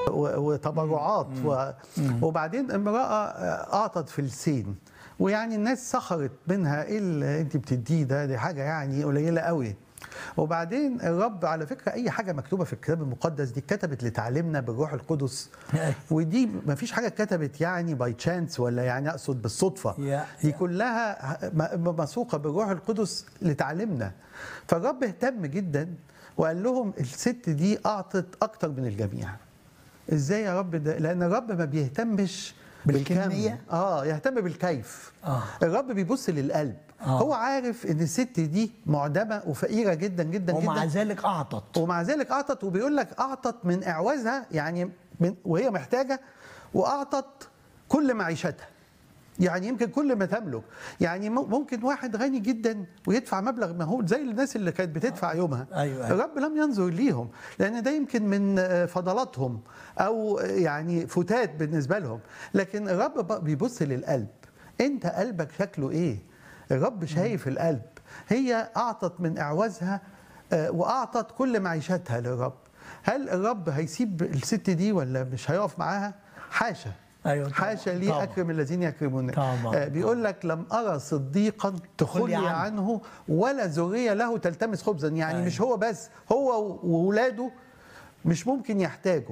و- وتبرعات و... وبعدين امرأة أعطت فلسين ويعني الناس سخرت منها ايه اللي انت بتديه ده دي حاجه يعني قليله قوي وبعدين الرب على فكره اي حاجه مكتوبه في الكتاب المقدس دي اتكتبت لتعليمنا بالروح القدس ودي ما فيش حاجه اتكتبت يعني باي تشانس ولا يعني اقصد بالصدفه يا- دي يا. كلها م- مسوقه بالروح القدس لتعليمنا فالرب اهتم جدا وقال لهم الست دي اعطت اكتر من الجميع ازاي يا رب ده لان الرب ما بيهتمش بالكمية؟ بالكم. اه يهتم بالكيف آه. الرب بيبص للقلب آه. هو عارف ان الست دي معدمه وفقيره جدا جدا ومع جدا ذلك اعطت ومع ذلك اعطت وبيقول لك اعطت من اعوازها يعني من وهي محتاجه واعطت كل معيشتها يعني يمكن كل ما تملك يعني مم- ممكن واحد غني جدا ويدفع مبلغ مهول زي الناس اللي كانت بتدفع يومها أيوة، أيوة. الرب لم ينظر ليهم لان ده يمكن من آه، فضلاتهم او آه، يعني فتات بالنسبه لهم لكن الرب بقى بيبص للقلب انت قلبك شكله ايه الرب شايف القلب هي اعطت من اعوازها آه، واعطت كل معيشتها للرب هل الرب هيسيب الست دي ولا مش هيقف معاها حاشا أيوة طبعاً، حاشا لي طبعاً. اكرم الذين يكرمون طبعاً، آه، بيقول لك لم ارى صديقا تخلي عنه. عنه ولا ذريه له تلتمس خبزا يعني أيوة. مش هو بس هو واولاده مش ممكن يحتاجوا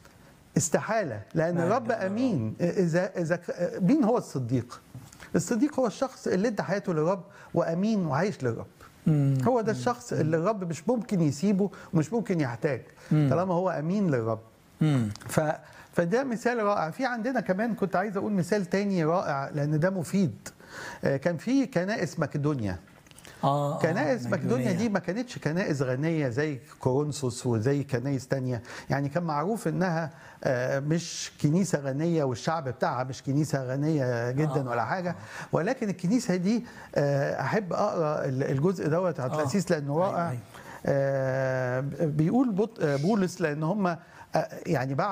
استحاله لان ما الرب يقدر. امين اذا اذا مين هو الصديق الصديق هو الشخص اللي ادى حياته للرب وامين وعايش للرب هو ده الشخص اللي الرب مش ممكن يسيبه ومش ممكن يحتاج طالما هو امين للرب مم. ف فده مثال رائع في عندنا كمان كنت عايز اقول مثال تاني رائع لان ده مفيد آه، كان في كنائس مقدونيا اه كنائس آه، مقدونيا دي ما كانتش كنائس غنيه زي كورنثوس وزي كنائس تانية يعني كان معروف انها آه، مش كنيسه غنيه والشعب بتاعها مش كنيسه غنيه جدا آه. ولا حاجه ولكن الكنيسه دي آه، احب اقرا الجزء دوت على آه. التاسيس لانه أيوة، رائع أيوة. آه، بيقول بط- آه، بولس لان هم آه، يعني بعد